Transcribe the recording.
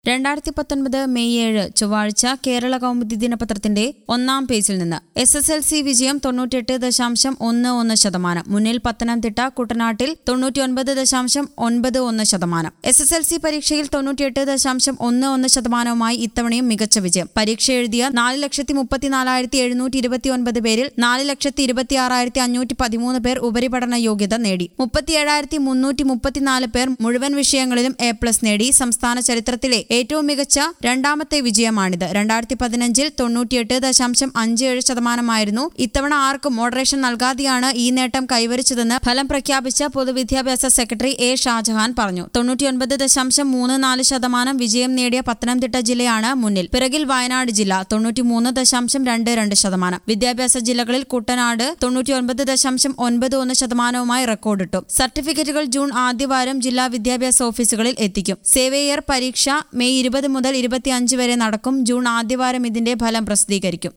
രണ്ടായിരത്തി പത്തൊൻപത് മെയ് ഏഴ് ചൊവ്വാഴ്ച കേരള കൗമുദി ദിനപത്രത്തിന്റെ ഒന്നാം പേജിൽ നിന്ന് എസ് എസ് എൽ സി വിജയം തൊണ്ണൂറ്റിയെട്ട് ദശാംശം ഒന്ന് ഒന്ന് ശതമാനം മുന്നിൽ പത്തനംതിട്ട കുട്ടനാട്ടിൽ തൊണ്ണൂറ്റിയൊൻപത് ദശാംശം ഒൻപത് ഒന്ന് ശതമാനം എസ് എസ് എൽ സി പരീക്ഷയിൽ തൊണ്ണൂറ്റിയെട്ട് ദശാംശം ഒന്ന് ഒന്ന് ശതമാനവുമായി ഇത്തവണയും മികച്ച വിജയം പരീക്ഷ എഴുതിയ നാല് ലക്ഷത്തി മുപ്പത്തിനാലായിരത്തി എഴുന്നൂറ്റി ഇരുപത്തിയൊൻപത് പേരിൽ നാല് ലക്ഷത്തി ഇരുപത്തിയാറായിരത്തി അഞ്ഞൂറ്റി പതിമൂന്ന് പേർ ഉപരിപഠന യോഗ്യത നേടി മുപ്പത്തിയേഴായിരത്തി മുന്നൂറ്റി മുപ്പത്തിനാല് പേർ മുഴുവൻ വിഷയങ്ങളിലും എ പ്ലസ് നേടി സംസ്ഥാന ചരിത്രത്തിലെ ഏറ്റവും മികച്ച രണ്ടാമത്തെ വിജയമാണിത് രണ്ടായിരത്തി പതിനഞ്ചിൽ തൊണ്ണൂറ്റിയെട്ട് ദശാംശം അഞ്ച് ഏഴ് ശതമാനമായിരുന്നു ഇത്തവണ ആർക്കും മോഡറേഷൻ നൽകാതെയാണ് ഈ നേട്ടം കൈവരിച്ചതെന്ന് ഫലം പ്രഖ്യാപിച്ച പൊതുവിദ്യാഭ്യാസ സെക്രട്ടറി എ ഷാജഹാൻ പറഞ്ഞു തൊണ്ണൂറ്റിയൊൻപത് ദശാംശം മൂന്ന് നാല് ശതമാനം വിജയം നേടിയ പത്തനംതിട്ട ജില്ലയാണ് മുന്നിൽ പിറകിൽ വയനാട് ജില്ല തൊണ്ണൂറ്റിമൂന്ന് ദശാംശം രണ്ട് രണ്ട് ശതമാനം വിദ്യാഭ്യാസ ജില്ലകളിൽ കുട്ടനാട് തൊണ്ണൂറ്റിയൊൻപത് ദശാംശം ഒൻപത് ഒന്ന് ശതമാനവുമായി റെക്കോർഡിട്ടു സർട്ടിഫിക്കറ്റുകൾ ജൂൺ ആദ്യവാരം ജില്ലാ വിദ്യാഭ്യാസ ഓഫീസുകളിൽ എത്തിക്കും സേവേയർ പരീക്ഷ മെയ് ഇരുപത് മുതൽ ഇരുപത്തിയഞ്ച് വരെ നടക്കും ജൂൺ ആദ്യവാരം ഇതിന്റെ ഫലം പ്രസിദ്ധീകരിക്കും